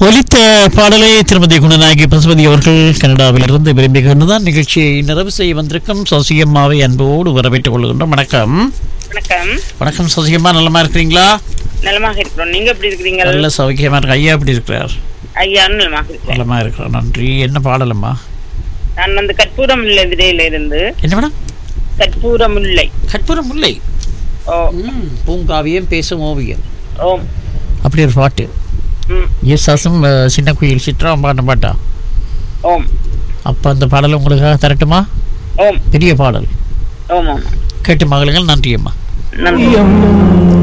ஒலித்த பாடலை திருமதி குணநாயகி பசுபதி அவர்கள் கனடாவிலிருந்து விரும்பி கொண்டுதான் நிகழ்ச்சியை நிறைவு செய்ய வந்திருக்கும் சசியம்மாவை அன்போடு வரவேற்றுக் கொள்கின்றோம் வணக்கம் வணக்கம் வணக்கம் சசியம்மா நலமா இருக்கிறீங்களா நலமாக இருக்கிறோம் நீங்க எப்படி இருக்கிறீங்க நல்ல சௌக்கியமா இருக்கு ஐயா எப்படி இருக்கிறார் ஐயா நலமாக இருக்கிறேன் நலமா இருக்கிறார் நன்றி என்ன பாடலம்மா நான் வந்து கற்பூரமுல்லை விதையில இருந்து என்ன மேடம் கற்பூரமுல்லை கற்பூரம் முல்லை ஓ பூங்காவியம் பேசும் ஓவியம் ஓம் அப்படி ஒரு பாட்டு ம் ஏசாசும் அஹ், சின்ன குயில் சித்ரா பாடின பாட்டா ஓம் அப்போ அந்த பாடல் உங்களுக்காக தரட்டுமா ஓம் பெரிய பாடல் ஓம் ஆமாம் கேட்டு மகளுங்கள் நன்றி அம்மா நன்றி